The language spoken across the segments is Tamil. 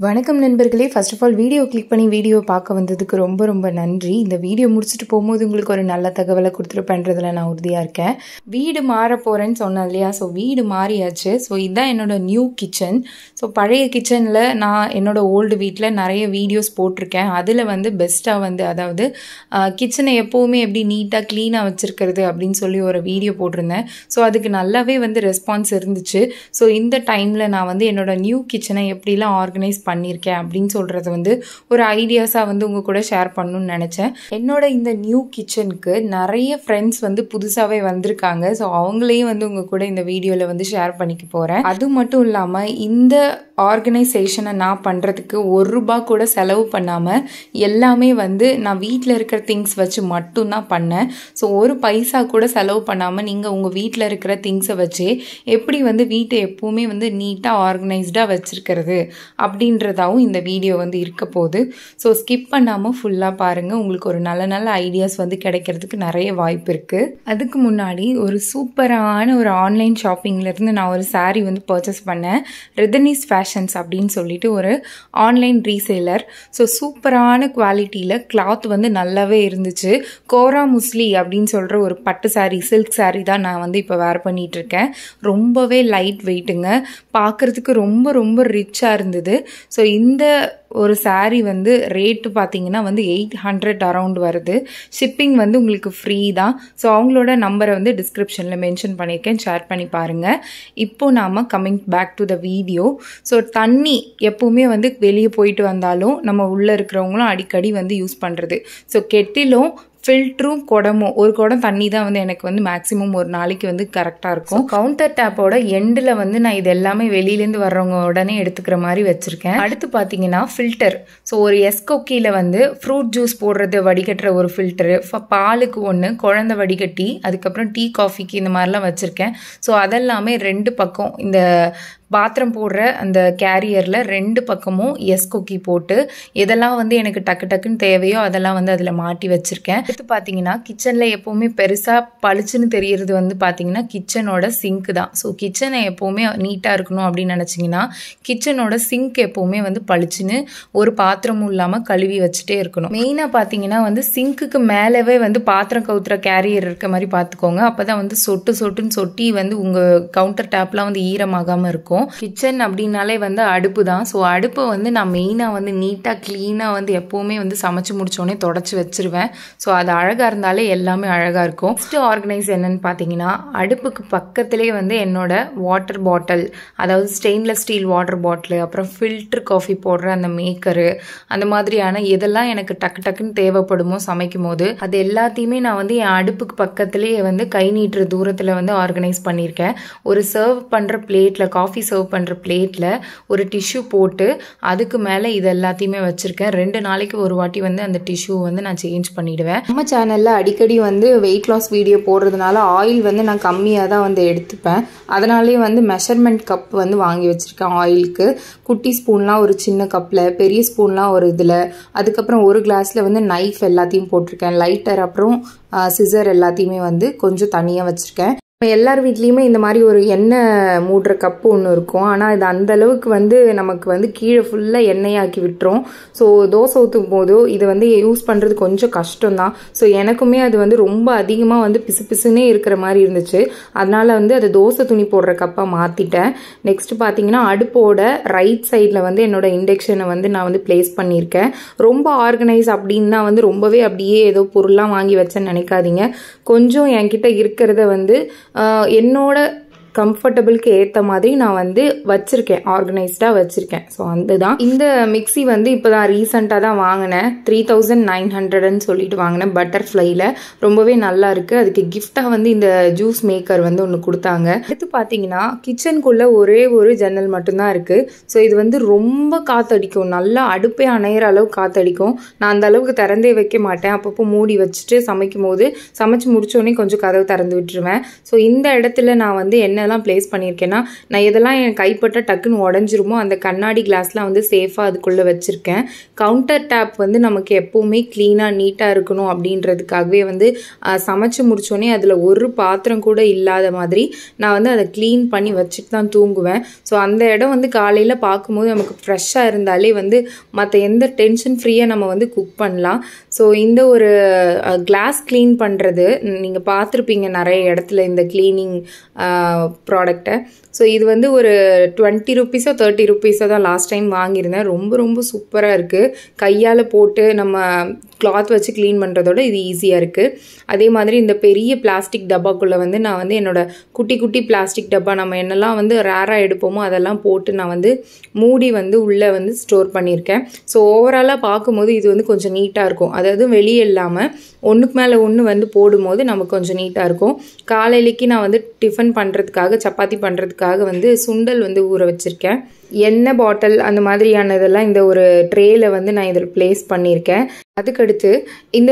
வணக்கம் நண்பர்களே first of all video click பண்ணி வீடியோ பார்க்க வந்ததுக்கு ரொம்ப ரொம்ப நன்றி இந்த வீடியோ முடிச்சுட்டு போகும்போது உங்களுக்கு ஒரு நல்ல தகவலை கொடுத்துருப்பேன்றதுல நான் உறுதியாக இருக்கேன் வீடு மாற போகிறேன்னு சொன்னேன் இல்லையா ஸோ வீடு மாறியாச்சு ஸோ இதுதான் என்னோட நியூ கிச்சன் ஸோ பழைய கிச்சனில் நான் என்னோட ஓல்டு வீட்டில் நிறைய வீடியோஸ் போட்டிருக்கேன் அதில் வந்து பெஸ்ட்டாக வந்து அதாவது கிச்சனை எப்போவுமே எப்படி நீட்டாக க்ளீனாக வச்சுருக்கிறது அப்படின்னு சொல்லி ஒரு வீடியோ போட்டிருந்தேன் ஸோ அதுக்கு நல்லாவே வந்து ரெஸ்பான்ஸ் இருந்துச்சு ஸோ இந்த டைமில் நான் வந்து என்னோட நியூ கிச்சனை எப்படிலாம் ஆர்கனைஸ் பண்ணியிருக்கேன் அப்படின்னு சொல்கிறது வந்து ஒரு ஐடியாஸாக வந்து உங்கள் கூட ஷேர் பண்ணணும்னு நினச்சேன் என்னோட இந்த நியூ கிச்சனுக்கு நிறைய ஃப்ரெண்ட்ஸ் வந்து புதுசாகவே வந்திருக்காங்க ஸோ அவங்களையும் வந்து உங்கள் கூட இந்த வீடியோவில் வந்து ஷேர் பண்ணிக்க போகிறேன் அது மட்டும் இல்லாமல் இந்த ஆர்கனைசேஷனை நான் பண்ணுறதுக்கு ஒரு ரூபா கூட செலவு பண்ணாமல் எல்லாமே வந்து நான் வீட்டில் இருக்கிற திங்ஸ் வச்சு மட்டும்தான் பண்ணேன் ஸோ ஒரு பைசா கூட செலவு பண்ணாமல் நீங்கள் உங்கள் வீட்டில் இருக்கிற திங்ஸை வச்சே எப்படி வந்து வீட்டை எப்போவுமே வந்து நீட்டாக ஆர்கனைஸ்டாக வச்சுருக்கிறது அப்படின்றதாவும் இந்த வீடியோ வந்து இருக்க போகுது ஸோ ஸ்கிப் பண்ணாமல் ஃபுல்லாக பாருங்கள் உங்களுக்கு ஒரு நல்ல நல்ல ஐடியாஸ் வந்து கிடைக்கிறதுக்கு நிறைய வாய்ப்பு இருக்குது அதுக்கு முன்னாடி ஒரு சூப்பரான ஒரு ஆன்லைன் ஷாப்பிங்லேருந்து நான் ஒரு saree வந்து பர்ச்சேஸ் பண்ணேன் ரிதனிஸ் ஃபேஷன்ஸ் அப்படின்னு சொல்லிட்டு ஒரு ஆன்லைன் ரீசேலர் ஸோ சூப்பரான குவாலிட்டியில் கிளாத் வந்து நல்லாவே இருந்துச்சு கோரா முஸ்லி அப்படின்னு சொல்கிற ஒரு பட்டு saree சில்க் saree தான் நான் வந்து இப்போ வேர் பண்ணிட்டு இருக்கேன் ரொம்பவே லைட் வெயிட்டுங்க பார்க்குறதுக்கு ரொம்ப ரொம்ப ரிச்சாக இருந்தது ஸோ இந்த ஒரு saree வந்து ரேட்டு பார்த்தீங்கன்னா வந்து எயிட் ஹண்ட்ரட் அரவுண்ட் வருது ஷிப்பிங் வந்து உங்களுக்கு ஃப்ரீ தான் ஸோ அவங்களோட நம்பரை வந்து டிஸ்கிரிப்ஷனில் மென்ஷன் பண்ணியிருக்கேன் ஷேர் பண்ணி பாருங்கள் இப்போ நாம் coming back to the video so தண்ணி எப்போவுமே வந்து வெளியே போயிட்டு வந்தாலும் நம்ம உள்ளே இருக்கிறவங்களும் அடிக்கடி வந்து யூஸ் பண்ணுறது ஸோ கெட்டிலும் ஃபில்ட்ரும் குடமும் ஒரு குடம் தண்ணி தான் வந்து எனக்கு வந்து மேக்ஸிமம் ஒரு நாளைக்கு வந்து கரெக்டாக இருக்கும் கவுண்டர் டேப்போட எண்டில் வந்து நான் இது எல்லாமே வெளியிலேருந்து வர்றவங்க உடனே எடுத்துக்கிற மாதிரி வச்சுருக்கேன் அடுத்து பார்த்தீங்கன்னா ஃபில்டர் ஸோ ஒரு எஸ்கோக்கியில் வந்து ஃப்ரூட் ஜூஸ் போடுறது வடிகட்டுற ஒரு ஃபில்டரு பாலுக்கு ஒன்று குழந்தை வடிகட்டி அதுக்கப்புறம் டீ காஃபிக்கு இந்த மாதிரிலாம் வச்சுருக்கேன் ஸோ அதெல்லாமே ரெண்டு பக்கம் இந்த பாத்திரம் போடுற அந்த கேரியரில் ரெண்டு பக்கமும் எஸ் கொக்கி போட்டு எதெல்லாம் வந்து எனக்கு டக்கு டக்குன்னு தேவையோ அதெல்லாம் வந்து அதில் மாட்டி வச்சுருக்கேன் அடுத்து பார்த்தீங்கன்னா கிச்சனில் எப்போவுமே பெருசாக பளிச்சுன்னு தெரியறது வந்து பார்த்தீங்கன்னா கிச்சனோட சிங்க் தான் ஸோ கிச்சனை எப்போவுமே நீட்டாக இருக்கணும் அப்படின்னு நினச்சிங்கன்னா கிச்சனோட சிங்க் எப்போவுமே வந்து பளிச்சுன்னு ஒரு பாத்திரமும் இல்லாமல் கழுவி வச்சுட்டே இருக்கணும் மெயினாக பார்த்தீங்கன்னா வந்து சிங்க்குக்கு மேலவே வந்து பாத்திரம் கவுத்துற கேரியர் இருக்க மாதிரி பார்த்துக்கோங்க அப்போ தான் வந்து சொட்டு சொட்டுன்னு சொட்டி வந்து உங்கள் கவுண்டர் டேப்லாம் வந்து ஈரமாகாமல் இருக்கும் கிச்சன் அப்படின்னாலே வந்து அடுப்பு தான் ஸோ அடுப்பை வந்து நான் மெயினாக வந்து நீட்டாக க்ளீனாக வந்து எப்போவுமே வந்து சமைச்சு முடிச்சோடனே தொடச்சி வச்சிருவேன் ஸோ அது அழகாக இருந்தாலே எல்லாமே அழகாக இருக்கும் ஃபஸ்ட்டு ஆர்கனைஸ் என்னன்னு பார்த்தீங்கன்னா அடுப்புக்கு பக்கத்திலே வந்து என்னோட வாட்டர் பாட்டில் அதாவது ஸ்டெயின்லெஸ் ஸ்டீல் வாட்டர் பாட்டில் அப்புறம் ஃபில்டர் காஃபி போடுற அந்த மேக்கரு அந்த மாதிரியான எதெல்லாம் எனக்கு டக்கு டக்குன்னு தேவைப்படுமோ சமைக்கும் போது அது எல்லாத்தையுமே நான் வந்து என் அடுப்புக்கு பக்கத்துலேயே வந்து கை நீட்டுற தூரத்தில் வந்து ஆர்கனைஸ் பண்ணியிருக்கேன் ஒரு சர்வ் பண்ணுற பிளேட்டில் காஃபி சர்வ் பண்ணுற பிளேட்டில் ஒரு டிஷ்யூ போட்டு அதுக்கு மேலே இது எல்லாத்தையுமே வச்சுருக்கேன் ரெண்டு நாளைக்கு ஒரு வாட்டி வந்து அந்த டிஷ்யூ வந்து நான் சேஞ்ச் பண்ணிடுவேன் நம்ம சேனலில் அடிக்கடி வந்து வெயிட் லாஸ் வீடியோ போடுறதுனால ஆயில் வந்து நான் கம்மியாக தான் வந்து எடுத்துப்பேன் அதனாலே வந்து மெஷர்மெண்ட் கப் வந்து வாங்கி வச்சுருக்கேன் ஆயிலுக்கு குட்டி ஸ்பூன்லாம் ஒரு சின்ன கப்பில் பெரிய ஸ்பூன்லாம் ஒரு இதில் அதுக்கப்புறம் ஒரு கிளாஸில் வந்து நைஃப் எல்லாத்தையும் போட்டிருக்கேன் லைட்டர் அப்புறம் சிசர் எல்லாத்தையுமே வந்து கொஞ்சம் தனியாக வச்சுருக்கேன் எல்லார் வீட்லேயுமே இந்த மாதிரி ஒரு எண்ணெய் மூடுற கப்பு ஒன்று இருக்கும் ஆனால் இது அந்த அளவுக்கு வந்து நமக்கு வந்து கீழே ஃபுல்லாக எண்ணெயாக்கி விட்டுரும் ஸோ தோசை ஊற்றும் போதோ இது வந்து யூஸ் பண்ணுறது கொஞ்சம் கஷ்டம் தான் ஸோ எனக்குமே அது வந்து ரொம்ப அதிகமாக வந்து பிசு பிசுனே இருக்கிற மாதிரி இருந்துச்சு அதனால வந்து அது தோசை துணி போடுற கப்பாக மாற்றிட்டேன் நெக்ஸ்ட் பார்த்தீங்கன்னா அடுப்போட ரைட் சைடில் வந்து என்னோட இண்டக்ஷனை வந்து நான் வந்து பிளேஸ் பண்ணியிருக்கேன் ரொம்ப ஆர்கனைஸ் அப்படின்னா வந்து ரொம்பவே அப்படியே ஏதோ பொருள்லாம் வாங்கி வச்சேன்னு நினைக்காதீங்க கொஞ்சம் என்கிட்ட இருக்கிறத வந்து என்னோட கம்ஃபர்டபுளுக்கு ஏற்ற மாதிரி நான் வந்து வச்சுருக்கேன் ஆர்கனைஸ்டாக வச்சுருக்கேன் ஸோ அதுதான் இந்த மிக்சி வந்து இப்போ தான் ரீசெண்டாக தான் வாங்கினேன் த்ரீ தௌசண்ட் நைன் ஹண்ட்ரட்னு சொல்லிட்டு வாங்கினேன் பட்டர்ஃப்ளைல ரொம்பவே நல்லா இருக்குது அதுக்கு கிஃப்டாக வந்து இந்த ஜூஸ் மேக்கர் வந்து ஒன்று கொடுத்தாங்க அடுத்து பார்த்தீங்கன்னா கிச்சனுக்குள்ளே ஒரே ஒரு ஜன்னல் மட்டும்தான் இருக்குது ஸோ இது வந்து ரொம்ப காற்றடிக்கும் நல்லா அடுப்பே அணையிற அளவு காற்றடிக்கும் நான் அந்த அளவுக்கு திறந்தே வைக்க மாட்டேன் அப்பப்போ மூடி வச்சுட்டு சமைக்கும் போது சமைச்சு முடிச்சோடனே கொஞ்சம் கதவு திறந்து விட்டுருவேன் ஸோ இந்த இடத்துல நான் வந்து என்ன என்னெல்லாம் ப்ளேஸ் பண்ணியிருக்கேன்னா நான் எதெல்லாம் என் கைப்பட்ட டக்குன்னு உடஞ்சிருமோ அந்த கண்ணாடி கிளாஸ்லாம் வந்து சேஃபாக அதுக்குள்ளே வச்சுருக்கேன் கவுண்டர் டேப் வந்து நமக்கு எப்போவுமே க்ளீனாக நீட்டாக இருக்கணும் அப்படின்றதுக்காகவே வந்து ஆஹ், சமைச்சு முடிச்சோடனே அதில் ஒரு பாத்திரம் கூட இல்லாத மாதிரி நான் வந்து அதை க்ளீன் பண்ணி வச்சுட்டு தான் தூங்குவேன் ஸோ அந்த இடம் வந்து காலையில் பார்க்கும்போது நமக்கு ஃப்ரெஷ்ஷாக இருந்தாலே வந்து மற்ற எந்த டென்ஷன் ஃப்ரீயாக நம்ம வந்து குக் பண்ணலாம் ஸோ இந்த ஒரு கிளாஸ் க்ளீன் பண்ணுறது நீங்கள் பார்த்துருப்பீங்க நிறைய இடத்துல இந்த க்ளீனிங் ப்ராடக்டை ஸோ இது வந்து ஒரு டுவெண்ட்டி ருபீஸோ தேர்ட்டி ருபீஸோ தான் லாஸ்ட் டைம் வாங்கியிருந்தேன் ரொம்ப ரொம்ப சூப்பராக இருக்குது கையால் போட்டு நம்ம கிளாத் வச்சு க்ளீன் பண்ணுறதோட இது ஈஸியாக இருக்குது அதே மாதிரி இந்த பெரிய பிளாஸ்டிக் டப்பாக்குள்ளே வந்து நான் வந்து என்னோட குட்டி குட்டி பிளாஸ்டிக் டப்பா நம்ம என்னெல்லாம் வந்து ரேராக எடுப்போமோ அதெல்லாம் போட்டு நான் வந்து மூடி வந்து உள்ளே வந்து ஸ்டோர் பண்ணியிருக்கேன் ஸோ ஓவராலாக பார்க்கும்போது இது வந்து கொஞ்சம் நீட்டாக இருக்கும் அதாவது வெளியே இல்லாமல் ஒன்றுக்கு மேலே ஒன்று வந்து போடும்போது நமக்கு கொஞ்சம் நீட்டாக இருக்கும் காலையிலைக்கு நான் வந்து டிஃபன் பண்ணுறதுக்காக சப்பாத்தி பண்ணுறதுக்காக வந்து சுண்டல் வந்து ஊற வச்சுருக்கேன் எண்ணெய் பாட்டில் அந்த மாதிரியானதெல்லாம் இந்த ஒரு ட்ரேயில் வந்து நான் இதில் ப்ளேஸ் பண்ணியிருக்கேன் அதுக்கடுத்து இந்த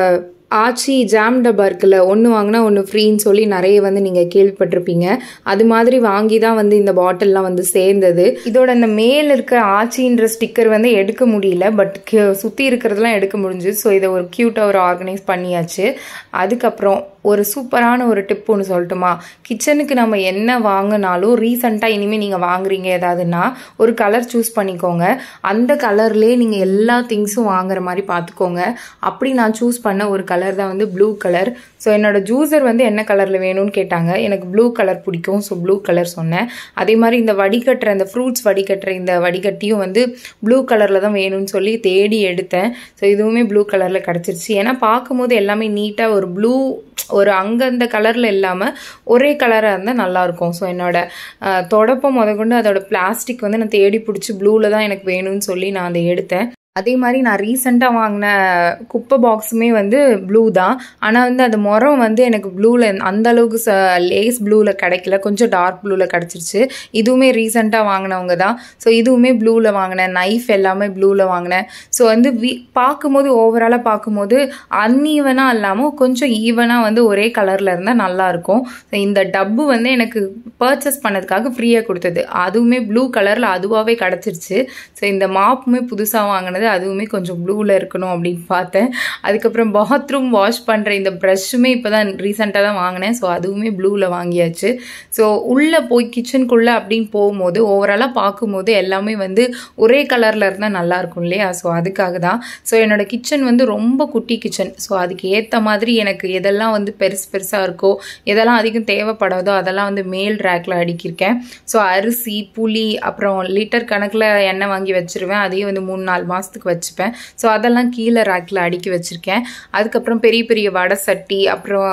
ஆச்சி ஜாம் டப்பா இருக்குல்ல ஒன்று வாங்கினா ஒன்று ஃப்ரீன்னு சொல்லி நிறைய வந்து நீங்கள் கேள்விப்பட்டிருப்பீங்க அது மாதிரி வாங்கி தான் வந்து இந்த பாட்டில்லாம் வந்து சேர்ந்தது இதோட அந்த மேல் இருக்க ஆச்சின்ற ஸ்டிக்கர் வந்து எடுக்க முடியல பட் சுற்றி இருக்கிறதெல்லாம் எடுக்க முடிஞ்சு ஸோ இதை ஒரு க்யூட்டாக ஒரு ஆர்கனைஸ் பண்ணியாச்சு அதுக்கப்புறம் ஒரு சூப்பரான ஒரு டிப் ஒன்று சொல்லட்டுமா கிச்சனுக்கு நம்ம என்ன வாங்கினாலும் ரீசண்டாக இனிமேல் நீங்கள் வாங்குறீங்க ஏதாவதுன்னா ஒரு கலர் சூஸ் பண்ணிக்கோங்க அந்த கலர்லேயே நீங்கள் எல்லா திங்ஸும் வாங்குற மாதிரி பார்த்துக்கோங்க அப்படி நான் சூஸ் பண்ண ஒரு கலர் தான் வந்து ப்ளூ கலர் ஸோ என்னோட ஜூஸர் வந்து என்ன கலரில் வேணும்னு கேட்டாங்க எனக்கு ப்ளூ கலர் பிடிக்கும் ஸோ ப்ளூ கலர் சொன்னேன் அதே மாதிரி இந்த வடிகட்டுற இந்த ஃப்ரூட்ஸ் வடிகட்டுற இந்த வடிகட்டியும் வந்து ப்ளூ கலரில் தான் வேணும்னு சொல்லி தேடி எடுத்தேன் ஸோ இதுவுமே ப்ளூ கலரில் கிடச்சிருச்சு ஏன்னா பார்க்கும்போது எல்லாமே நீட்டாக ஒரு ப்ளூ ஒரு அங்கந்த கலரில் இல்லாமல் ஒரே கலராக இருந்தால் நல்லாயிருக்கும் ஸோ என்னோட அஹ், தொடப்பம் முதற்கொண்டு அதோட பிளாஸ்டிக் வந்து நான் தேடி பிடிச்சி ப்ளூவில் தான் எனக்கு வேணும்னு சொல்லி நான் அதை எடுத்தேன் அதே மாதிரி நான் ரீசெண்டாக வாங்கின குப்பை பாக்ஸுமே வந்து ப்ளூ தான் ஆனால் வந்து அது முறம் வந்து எனக்கு ப்ளூவில் அந்த அளவுக்கு ச லேஸ் ப்ளூவில் கிடைக்கல கொஞ்சம் டார்க் ப்ளூவில் கிடச்சிருச்சு இதுவுமே ரீசெண்டாக வாங்கினவங்க தான் ஸோ இதுவுமே ப்ளூவில் வாங்கினேன் நைஃப் எல்லாமே ப்ளூவில் வாங்கினேன் ஸோ வந்து வி பார்க்கும்போது ஓவராலாக பார்க்கும்போது அன்ஈவனாக இல்லாமல் கொஞ்சம் ஈவனாக வந்து ஒரே கலரில் இருந்தால் நல்லாயிருக்கும் ஸோ இந்த டப்பு வந்து எனக்கு பர்ச்சேஸ் பண்ணதுக்காக ஃப்ரீயாக கொடுத்தது அதுவுமே ப்ளூ கலரில் அதுவாகவே கிடச்சிருச்சு ஸோ இந்த மாப்புமே புதுசாக வாங்கினது அதுவுமே கொஞ்சம் ப்ளூவில் இருக்கணும் அப்படின்னு பார்த்தேன் அதுக்கப்புறம் பாத்ரூம் வாஷ் பண்ணுற இந்த ப்ரஷ்ஷுமே இப்போ தான் ரீசெண்டாக தான் வாங்கினேன் ஸோ அதுவுமே ப்ளூவில் வாங்கியாச்சு ஸோ உள்ளே போய் கிச்சனுக்குள்ளே அப்படின்னு போகும்போது ஓவராலாக பார்க்கும்போது எல்லாமே வந்து ஒரே கலரில் இருந்தால் நல்லா இருக்கும் இல்லையா ஸோ அதுக்காக தான் ஸோ என்னோட கிச்சன் வந்து ரொம்ப குட்டி கிச்சன் ஸோ அதுக்கு ஏற்ற மாதிரி எனக்கு எதெல்லாம் வந்து பெருசு பெருசாக இருக்கோ எதெல்லாம் அதிகம் தேவைப்படாதோ அதெல்லாம் வந்து மேல் ரேக்கில் அடுக்கியிருக்கேன் ஸோ அரிசி புளி அப்புறம் லிட்டர் கணக்கில் எண்ணெய் வாங்கி வச்சிருவேன் அதையும் வந்து மூணு நாலு மாதத்துக்கு வச்சுப்பேன் ஸோ அதெல்லாம் கீழே ரேக்கில் அடுக்கி வச்சுருக்கேன் அதுக்கப்புறம் பெரிய பெரிய வடை சட்டி அப்புறம்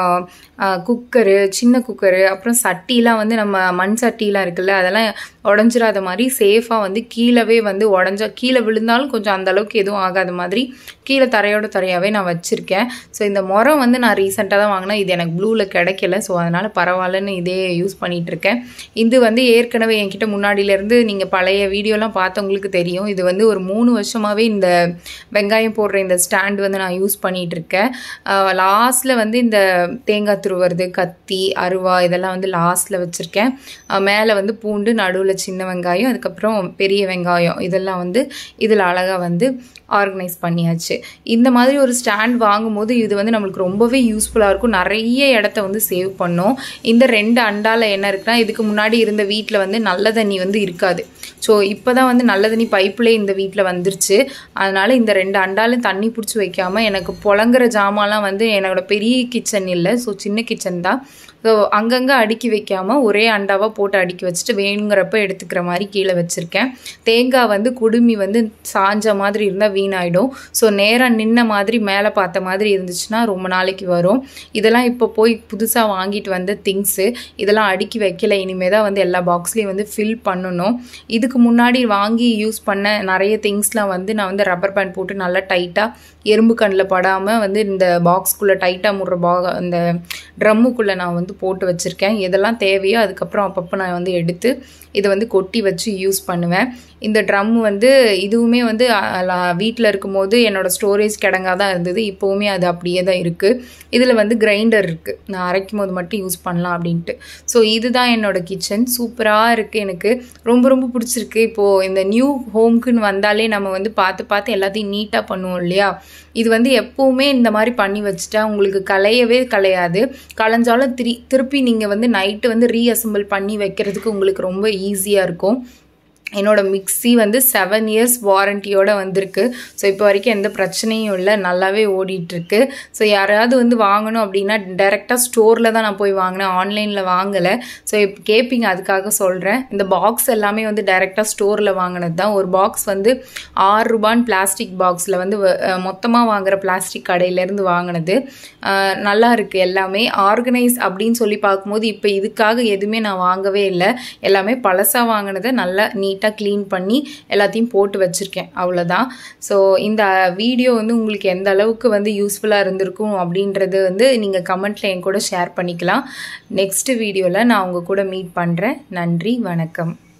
குக்கரு சின்ன குக்கரு அப்புறம் சட்டிலாம் வந்து நம்ம மண் சட்டிலாம் இருக்குல்ல அதெல்லாம் உடஞ்சிராத மாதிரி சேஃபாக வந்து கீழவே வந்து உடஞ்சா கீழே விழுந்தாலும் கொஞ்சம் அந்த அளவுக்கு எதுவும் ஆகாத மாதிரி கீழே தரையோட தரையாகவே நான் வச்சுருக்கேன் ஸோ இந்த முறம் வந்து நான் ரீசெண்டாக தான் வாங்கினேன் இது எனக்கு ப்ளூவில் கிடைக்கல ஸோ அதனால் பரவாயில்லன்னு இதே யூஸ் பண்ணிகிட்டு இருக்கேன் இது வந்து ஏற்கனவே என்கிட்ட முன்னாடியிலேருந்து நீங்கள் பழைய வீடியோலாம் பார்த்தவங்களுக்கு தெரியும் இது வந்து ஒரு மூணு வருஷமாகவே இந்த வெங்காயம் போடுற இந்த ஸ்டாண்ட் வந்து நான் யூஸ் பண்ணிகிட்டு இருக்கேன் லாஸ்ட்டில் வந்து இந்த தேங்காய் துருவுறது கத்தி அருவா இதெல்லாம் வந்து லாஸ்ட்டில் வச்சுருக்கேன் மேலே வந்து பூண்டு நடுவில் சின்ன வெங்காயம் அதுக்கப்புறம் பெரிய வெங்காயம் இதெல்லாம் வந்து இதில் அழகாக வந்து ஆர்கனைஸ் பண்ணியாச்சு இந்த மாதிரி ஒரு ஸ்டாண்ட் வாங்கும்போது இது வந்து நம்மளுக்கு ரொம்பவே யூஸ்ஃபுல்லாக இருக்கும் நிறைய இடத்த வந்து சேவ் பண்ணும் இந்த ரெண்டு அண்டால என்ன இருக்குன்னா இதுக்கு முன்னாடி இருந்த வீட்டில் வந்து நல்ல தண்ணி வந்து இருக்காது ஸோ இப்போ தான் வந்து நல்ல தண்ணி பைப்லேயே இந்த வீட்டில் வந்துருச்சு அதனால் இந்த ரெண்டு அண்டாலும் தண்ணி பிடிச்சி வைக்காமல் எனக்கு புழங்குற ஜாமான்லாம் வந்து என்னோட பெரிய கிச்சன் இல்லை ஸோ சின்ன கிச்சன் தான் ஸோ அங்கங்கே அடுக்கி வைக்காமல் ஒரே அண்டாவாக போட்டு அடுக்கி வச்சுட்டு வேணுங்கிறப்ப எடுத்துக்கிற மாதிரி கீழே வச்சுருக்கேன் தேங்காய் வந்து குடுமி வந்து சாஞ்ச மாதிரி இருந்தால் வீணாயிடும் ஸோ நேராக நின்ன மாதிரி மேலே பார்த்த மாதிரி இருந்துச்சுன்னா ரொம்ப நாளைக்கு வரும் இதெல்லாம் இப்போ போய் புதுசாக வாங்கிட்டு வந்த திங்ஸு இதெல்லாம் அடுக்கி வைக்கல இனிமேல் தான் வந்து எல்லா பாக்ஸ்லேயும் வந்து ஃபில் பண்ணணும் இதுக்கு முன்னாடி வாங்கி யூஸ் பண்ண நிறைய திங்ஸ்லாம் வந்து நான் வந்து ரப்பர் பேண்ட் போட்டு நல்லா டைட்டாக எறும்பு கண்ணில் படாமல் வந்து இந்த பாக்ஸ்குள்ளே டைட்டாக முடுற பா அந்த ட்ரம்முக்குள்ளே நான் வந்து போட்டு வச்சுருக்கேன் எதெல்லாம் தேவையோ அதுக்கப்புறம் அப்பப்போ நான் வந்து எடுத்து இதை வந்து கொட்டி வச்சு யூஸ் பண்ணுவேன் இந்த ட்ரம் வந்து இதுவுமே வந்து வீட்டில் இருக்கும்போது என்னோடய ஸ்டோரேஜ் கிடங்கா தான் இருந்தது இப்போவுமே அது அப்படியே தான் இருக்குது இதில் வந்து கிரைண்டர் இருக்குது நான் அரைக்கும் போது மட்டும் யூஸ் பண்ணலாம் அப்படின்ட்டு ஸோ இதுதான் என்னோடய கிச்சன் சூப்பராக இருக்குது எனக்கு ரொம்ப ரொம்ப பிடிச்சிருக்கு இப்போது இந்த நியூ ஹோம்க்குன்னு வந்தாலே நம்ம வந்து பார்த்து பார்த்து எல்லாத்தையும் நீட்டாக பண்ணுவோம் இல்லையா இது வந்து எப்போவுமே இந்த மாதிரி பண்ணி வச்சுட்டா உங்களுக்கு கலையவே கலையாது கலைஞ்சாலும் திரி திருப்பி நீங்கள் வந்து நைட்டு வந்து ரீஅசம்பிள் பண்ணி வைக்கிறதுக்கு உங்களுக்கு ரொம்ப ஈஸியாக இருக்கும் என்னோடய மிக்ஸி வந்து செவன் இயர்ஸ் வாரண்டியோடு வந்திருக்கு ஸோ இப்போ வரைக்கும் எந்த பிரச்சனையும் இல்லை நல்லாவே ஓடிட்டுருக்கு ஸோ யாராவது வந்து வாங்கணும் அப்படின்னா டேரெக்டாக ஸ்டோரில் தான் நான் போய் வாங்கினேன் ஆன்லைனில் வாங்கலை ஸோ இப்போ கேட்பீங்க அதுக்காக சொல்கிறேன் இந்த பாக்ஸ் எல்லாமே வந்து டேரெக்டாக ஸ்டோரில் வாங்கினது தான் ஒரு பாக்ஸ் வந்து ஆறு ரூபான்னு பிளாஸ்டிக் பாக்ஸில் வந்து மொத்தமாக வாங்குகிற பிளாஸ்டிக் கடையிலேருந்து வாங்கினது நல்லா இருக்குது எல்லாமே ஆர்கனைஸ் அப்படின்னு சொல்லி பார்க்கும்போது இப்போ இதுக்காக எதுவுமே நான் வாங்கவே இல்லை எல்லாமே பழசாக வாங்கினதை நல்லா நீட் நீட்டாக க்ளீன் பண்ணி எல்லாத்தையும் போட்டு வச்சுருக்கேன் அவ்வளோதான் ஸோ இந்த வீடியோ வந்து உங்களுக்கு எந்த அளவுக்கு வந்து யூஸ்ஃபுல்லாக இருந்திருக்கும் அப்படின்றது வந்து நீங்கள் கமெண்ட்டில் என் கூட ஷேர் பண்ணிக்கலாம் நெக்ஸ்ட் வீடியோவில் நான் உங்கள் கூட மீட் பண்ணுறேன் நன்றி வணக்கம்